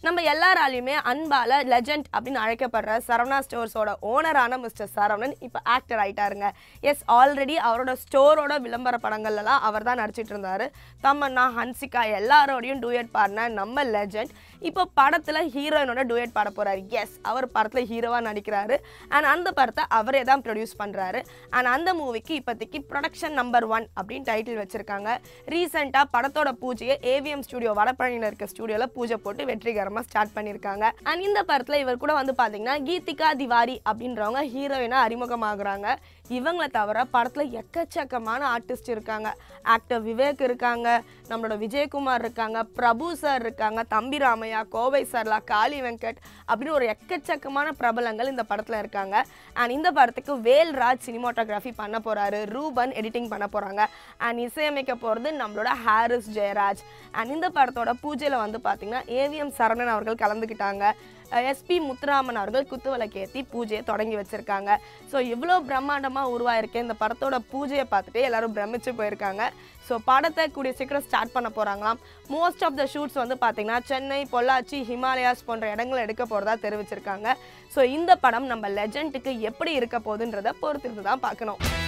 நம்ம எல்லாராலையுமே அன்பால லெஜண்ட் அப்படின்னு அழைக்கப்படுற சரவணா ஸ்டோர்ஸோட ஓனரான மிஸ்டர் சரவணன் இப்போ ஆக்டர் ஆயிட்டாருங்க எஸ் ஆல்ரெடி அவரோட ஸ்டோரோட விளம்பர படங்கள்லாம் அவர் தான் நடிச்சிட்டு இருந்தாரு தமன்னா ஹன்சிகா எல்லாரோடையும் டூயட் பாடின நம்ம லெஜண்ட் இப்போ படத்துல ஹீரோயினோட டூயட் பாட போறாரு எஸ் அவர் படத்துல ஹீரோவா நடிக்கிறாரு அண்ட் அந்த படத்தை அவரே தான் ப்ரொடியூஸ் பண்றாரு அண்ட் அந்த மூவிக்கு இப்போதைக்கு ப்ரொடக்ஷன் நம்பர் ஒன் அப்படின்னு டைட்டில் வச்சிருக்காங்க ரீசெண்டாக படத்தோட பூஜையை ஏவிஎம் ஸ்டுடியோ வடபழனியில் இருக்க ஸ்டுடியோவில் பூஜை போட்டு வெற்றிகரமாக ஸ்டார்ட் பண்ணியிருக்காங்க அண்ட் இந்த படத்தில் இவர் கூட வந்து பார்த்தீங்கன்னா கீதிகா திவாரி அப்படின்றவங்க ஹீரோயினாக அறிமுகமாகறாங்க இவங்களை தவிர படத்தில் எக்கச்சக்கமான ஆர்டிஸ்ட் இருக்காங்க ஆக்டர் விவேக் இருக்காங்க நம்மளோட விஜயகுமார் இருக்காங்க பிரபு சார் இருக்காங்க தம்பி ராமையா கோவை சர்லா காளி வெங்கட் அப்படின்னு ஒரு எக்கச்சக்கமான பிரபலங்கள் இந்த படத்தில் இருக்காங்க அண்ட் இந்த படத்துக்கு வேல்ராஜ் சினிமாட்டோகிராஃபி பண்ண போறாரு ரூபன் எடிட்டிங் பண்ண போறாங்க அண்ட் இசையமைக்க போகிறது நம்மளோட ஹாரிஸ் ஜெயராஜ் அண்ட் இந்த படத்தோட பூஜையில் வந்து பார்த்தீங்கன்னா ஏவிஎம் சரவணன் அவர்கள் கலந்துக்கிட்டாங்க எஸ்பி முத்துராமன் அவர்கள் குத்துவிளக்கேற்றி பூஜையை தொடங்கி வச்சிருக்காங்க ஸோ இவ்வளோ பிரம்மாண்டமாக உருவாயிருக்க இந்த படத்தோட பூஜையை பார்த்துட்டு எல்லாரும் பிரமிச்சு போயிருக்காங்க ஸோ படத்தை கூடிய சீக்கிரம் ஸ்டார்ட் பண்ண போகிறாங்களாம் மோஸ்ட் ஆஃப் த ஷூட்ஸ் வந்து பார்த்தீங்கன்னா சென்னை பொள்ளாச்சி ஹிமாலயாஸ் போன்ற இடங்கள் எடுக்க போகிறதா தெரிவிச்சிருக்காங்க ஸோ இந்த படம் நம்ம லெஜண்டுக்கு எப்படி இருக்க போகுதுன்றதை பொறுத்திருந்து தான் பார்க்கணும்